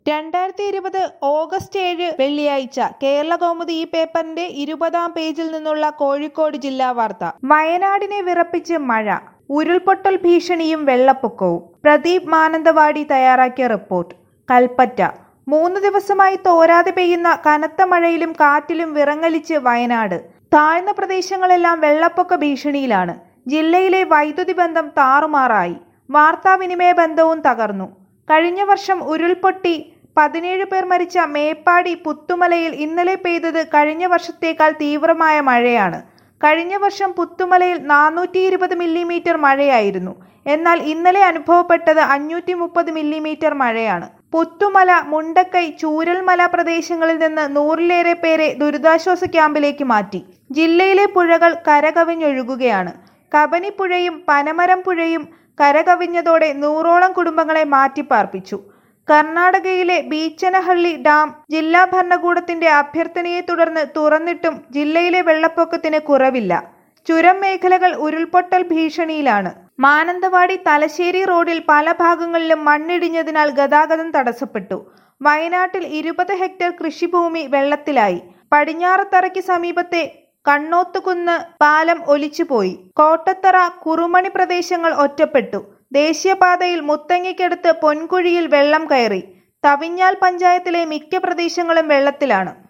രണ്ടായിരത്തി ഇരുപത് ഓഗസ്റ്റ് ഏഴ് വെള്ളിയാഴ്ച കേരള കൗമുദി ഈ പേപ്പറിന്റെ ഇരുപതാം പേജിൽ നിന്നുള്ള കോഴിക്കോട് ജില്ലാ വാർത്ത വയനാടിനെ വിറപ്പിച്ച് മഴ ഉരുൾപൊട്ടൽ ഭീഷണിയും വെള്ളപ്പൊക്കവും പ്രദീപ് മാനന്തവാടി തയ്യാറാക്കിയ റിപ്പോർട്ട് കൽപ്പറ്റ മൂന്ന് ദിവസമായി തോരാതെ പെയ്യുന്ന കനത്ത മഴയിലും കാറ്റിലും വിറങ്ങലിച്ച് വയനാട് താഴ്ന്ന പ്രദേശങ്ങളെല്ലാം വെള്ളപ്പൊക്ക ഭീഷണിയിലാണ് ജില്ലയിലെ വൈദ്യുതി ബന്ധം താറുമാറായി വാർത്താവിനിമയ ബന്ധവും തകർന്നു കഴിഞ്ഞ വർഷം ഉരുൾപൊട്ടി പതിനേഴ് പേർ മരിച്ച മേപ്പാടി പുത്തുമലയിൽ ഇന്നലെ പെയ്തത് കഴിഞ്ഞ വർഷത്തേക്കാൾ തീവ്രമായ മഴയാണ് കഴിഞ്ഞ വർഷം പുത്തുമലയിൽ നാനൂറ്റി ഇരുപത് മില്ലിമീറ്റർ മഴയായിരുന്നു എന്നാൽ ഇന്നലെ അനുഭവപ്പെട്ടത് അഞ്ഞൂറ്റി മുപ്പത് മില്ലിമീറ്റർ മഴയാണ് പുത്തുമല മുണ്ടക്കൈ ചൂരൽമല പ്രദേശങ്ങളിൽ നിന്ന് നൂറിലേറെ പേരെ ദുരിതാശ്വാസ ക്യാമ്പിലേക്ക് മാറ്റി ജില്ലയിലെ പുഴകൾ കരകവിഞ്ഞൊഴുകുകയാണ് കബനിപ്പുഴയും പനമരം പുഴയും കരകവിഞ്ഞതോടെ നൂറോളം കുടുംബങ്ങളെ മാറ്റിപ്പാർപ്പിച്ചു കർണാടകയിലെ ബീച്ചനഹള്ളി ഡാം ജില്ലാ ഭരണകൂടത്തിന്റെ അഭ്യർത്ഥനയെ തുടർന്ന് തുറന്നിട്ടും ജില്ലയിലെ വെള്ളപ്പൊക്കത്തിന് കുറവില്ല ചുരം മേഖലകൾ ഉരുൾപൊട്ടൽ ഭീഷണിയിലാണ് മാനന്തവാടി തലശ്ശേരി റോഡിൽ പല ഭാഗങ്ങളിലും മണ്ണിടിഞ്ഞതിനാൽ ഗതാഗതം തടസ്സപ്പെട്ടു വയനാട്ടിൽ ഇരുപത് ഹെക്ടർ കൃഷിഭൂമി വെള്ളത്തിലായി പടിഞ്ഞാറത്തറയ്ക്ക് സമീപത്തെ കണ്ണോത്തുകുന്ന് പാലം ഒലിച്ചുപോയി കോട്ടത്തറ കുറുമണി പ്രദേശങ്ങൾ ഒറ്റപ്പെട്ടു ദേശീയപാതയിൽ മുത്തങ്ങയ്ക്കടുത്ത് പൊൻകുഴിയിൽ വെള്ളം കയറി തവിഞ്ഞാൽ പഞ്ചായത്തിലെ മിക്ക പ്രദേശങ്ങളും വെള്ളത്തിലാണ്